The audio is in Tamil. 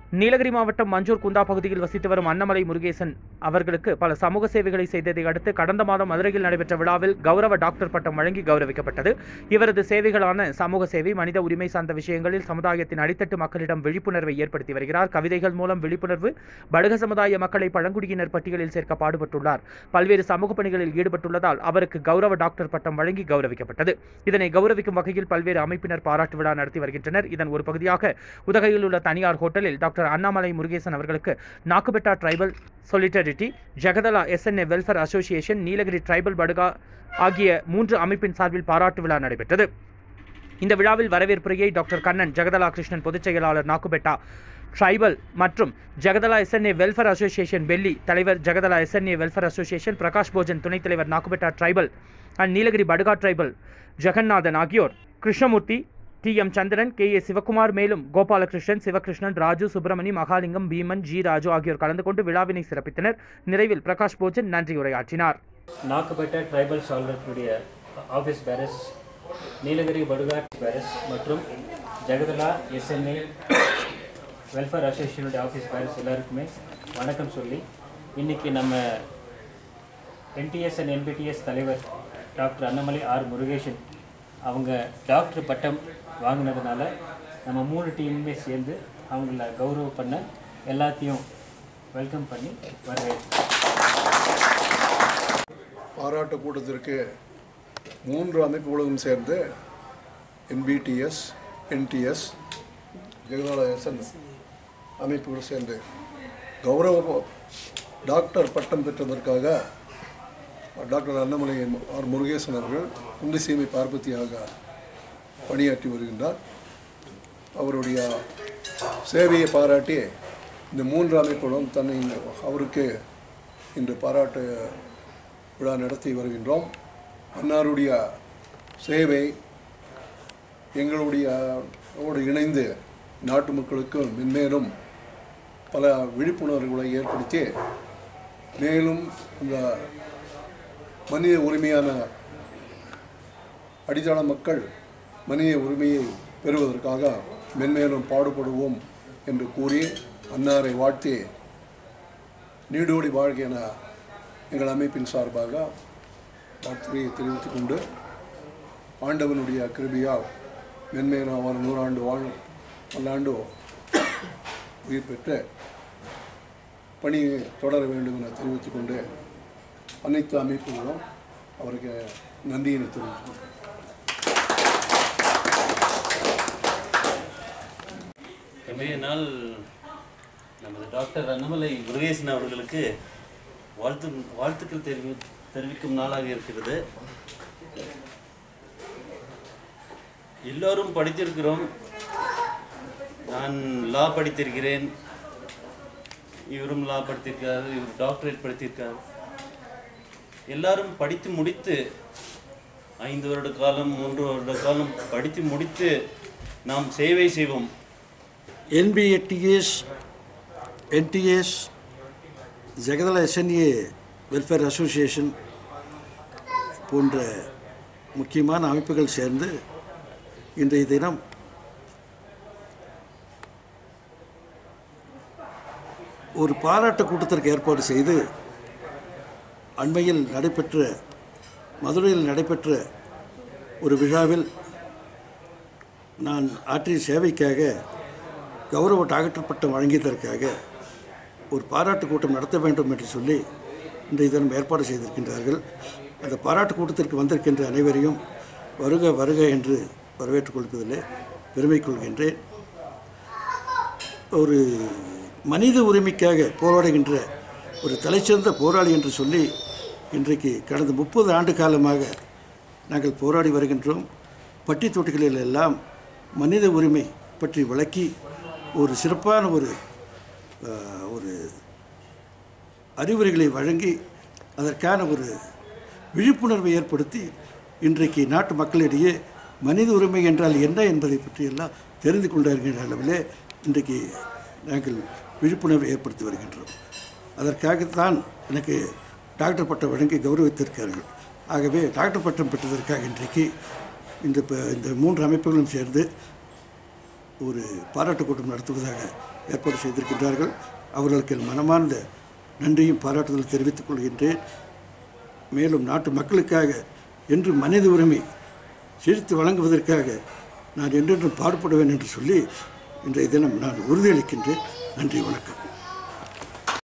நீலகிரி மாவட்டம் மஞ்சூர் குந்தா பகுதியில் வசித்து வரும் அன்னமலை முருகேசன் அவர்களுக்கு பல சமூக சேவைகளை செய்ததை அடுத்து கடந்த மாதம் மதுரையில் நடைபெற்ற விழாவில் கௌரவ டாக்டர் பட்டம் வழங்கி கௌரவிக்கப்பட்டது இவரது சேவைகளான சமூக சேவை மனித உரிமை சார்ந்த விஷயங்களில் சமுதாயத்தின் அடித்தட்டு மக்களிடம் விழிப்புணர்வை ஏற்படுத்தி வருகிறார் கவிதைகள் மூலம் விழிப்புணர்வு படுக சமுதாய மக்களை பழங்குடியினர் பட்டியலில் சேர்க்க பாடுபட்டுள்ளார் பல்வேறு சமூக பணிகளில் ஈடுபட்டுள்ளதால் அவருக்கு கௌரவ டாக்டர் பட்டம் வழங்கி கௌரவிக்கப்பட்டது இதனை கௌரவிக்கும் வகையில் பல்வேறு அமைப்பினர் பாராட்டு விழா நடத்தி வருகின்றனர் இதன் ஒரு பகுதியாக உதகையில் உள்ள தனியார் ஹோட்டலில் டாக்டர் அண்ணாமலை முருகேசன் அவர்களுக்கு Nakkubetta tribal solidarity Jegathala SNA welfare association Nilgiri tribal Baduga ஆகிய மூன்று அமைப்பின் சார்பில் பாராட்டு விழா நடைபெற்றது இந்த விழாவில் வரவேற்புரையை டாக்டர் கண்ணன் ஜெகதலா கிருஷ்ணன் பொதுச் செயலாளர் நாக்குபெட்டா ட்ரைபல் மற்றும் Jegathala SNA welfare association Belli தலைவர் Jegathala SNA welfare association Prakash Bhojan துணைத் தலைவர் Nakkubetta tribal and Nilgiri Baduga tribal Jaganathan ஆகியோர் Krishnamoorthy T M Chandran K A Sivakumar மேலும் கோபாலகிருஷ்ணன் சிவகிருஷ்ணன் ராஜு சுப்பிரமணி மகாலிங்கம் பீமன் ஜி ராஜு ஆகியோர் கலந்து கொண்டு விழாவினை சிறப்பித்தனர் நிறைவில் பிரகாஷ் போஜன் நன்றி உரையாற்றினார் நாக்குப்பேட்டை ட்ரைபல் சால்வர்களுடைய office bearers Nilgiri Baduga bearers மற்றும் ஜெகதலா எஸ்என்ஏ வெல்ஃபேர் அசோசியேஷனுடைய ஆஃபீஸ் பேரஸ் எல்லாருக்குமே வணக்கம் சொல்லி இன்றைக்கி நம்ம என்டிஎஸ் அண்ட் என்பிடிஎஸ் தலைவர் டாக்டர் அன்னமலை ஆர் முருகேசன் அவங்க டாக்டர் பட்டம் வாங்கினதுனால நம்ம மூணு டீமுமே சேர்ந்து அவங்கள கௌரவம் பண்ண எல்லாத்தையும் வெல்கம் பண்ணி வரவேற்கிறோம் பாராட்டு கூட்டத்திற்கு மூன்று அமைப்புகளும் சேர்ந்து என்பிடிஎஸ் என்டிஎஸ் ஜெகதால எஸ்என் அமைப்புகள் சேர்ந்து கௌரவ டாக்டர் பட்டம் பெற்றதற்காக டாக்டர் அண்ணாமலை ஆர் முருகேசன் அவர்கள் குந்திசீமை பார்வதியாக பணியாற்றி வருகின்றார் அவருடைய சேவையை பாராட்டி இந்த மூன்று அமைப்புகளும் தன்னை அவருக்கு இன்று பாராட்டு விழா நடத்தி வருகின்றோம் அன்னாருடைய சேவை எங்களுடைய ஓடு இணைந்து நாட்டு மக்களுக்கு மென்மேலும் பல விழிப்புணர்வுகளை ஏற்படுத்தி மேலும் இந்த மனித உரிமையான அடித்தள மக்கள் மனித உரிமையை பெறுவதற்காக மென்மேலும் பாடுபடுவோம் என்று கூறி அன்னாரை வாழ்த்தி நீடோடி வாழ்க என எங்கள் அமைப்பின் சார்பாக வாழ்த்துறையை தெரிவித்துக் கொண்டு ஆண்டவனுடைய கிருபியால் மென்மேலும் அவர் நூறாண்டு வாழும் பல்லாண்டு உயிர் பெற்று பணியை தொடர வேண்டும் என தெரிவித்துக் கொண்டு அனைத்து அமைப்புகளும் அவருக்கு நன்றியினை தெரிவித்துக் இன்றைய நாள் நமது டாக்டர் அன்னமலை முருகேசன் அவர்களுக்கு வாழ்த்து வாழ்த்துக்கள் தெரிவி தெரிவிக்கும் நாளாக இருக்கிறது எல்லோரும் படித்திருக்கிறோம் நான் லா படித்திருக்கிறேன் இவரும் லா படித்திருக்காரு இவர் டாக்டரேட் படித்திருக்கார் எல்லாரும் படித்து முடித்து ஐந்து வருட காலம் மூன்று வருட காலம் படித்து முடித்து நாம் சேவை செய்வோம் என்பிஎட்டிஎஸ் NTS Jegathala SNA welfare association போன்ற முக்கியமான அமைப்புகள் சேர்ந்து இன்றைய தினம் ஒரு பாராட்டு கூட்டத்திற்கு ஏற்பாடு செய்து அண்மையில் நடைபெற்ற மதுரையில் நடைபெற்ற ஒரு விழாவில் நான் ஆற்றிய சேவைக்காக கௌரவ டாக்டர் பட்டம் வழங்கியதற்காக ஒரு பாராட்டு கூட்டம் நடத்த வேண்டும் என்று சொல்லி இன்றைய தினம் ஏற்பாடு செய்திருக்கின்றார்கள் அந்த பாராட்டு கூட்டத்திற்கு வந்திருக்கின்ற அனைவரையும் வருக வருக என்று வரவேற்றுக் கொள்வதிலே பெருமை கொள்கின்றேன் ஒரு மனித உரிமைக்காக போராடுகின்ற ஒரு தலைச்சிறந்த போராளி என்று சொல்லி இன்றைக்கு கடந்த முப்பது ஆண்டு காலமாக நாங்கள் போராடி வருகின்றோம் பட்டி தொட்டிகளில் எல்லாம் மனித உரிமை பற்றி விளக்கி ஒரு சிறப்பான ஒரு அஹ், ஒரு அறிவுரைகளை வழங்கி அதற்கான ஒரு விழிப்புணர்வை ஏற்படுத்தி இன்றைக்கு நாட்டு மக்களிடையே மனித உரிமை என்றால் என்ன என்பதை பற்றியெல்லாம் தெரிந்து கொண்டிருக்கின்ற அளவிலே இன்றைக்கு நாங்கள் விழிப்புணர்வை ஏற்படுத்தி வருகின்றோம் அதற்காகத்தான் எனக்கு டாக்டர் பட்டம் வழங்கி கௌரவித்திருக்கிறார்கள் ஆகவே டாக்டர் பட்டம் பெற்றதற்காக இன்றைக்கு இந்த ப- இந்த மூன்று அமைப்புகளும் சேர்ந்து ஒரு பாராட்டு கூட்டம் நடத்துவதாக ஏற்பாடு செய்திருக்கின்றார்கள் அவர்களுக்கு என் மனமார்ந்த நன்றியும் பாராட்டுதல் தெரிவித்துக் கொள்கின்றேன் மேலும் நாட்டு மக்களுக்காக என்று மனித உரிமை செழித்து வழங்குவதற்காக நான் என்றென்றும் பாடுபடுவேன் என்று சொல்லி இன்றைய தினம் நான் உறுதியளிக்கின்றேன் நன்றி வணக்கம்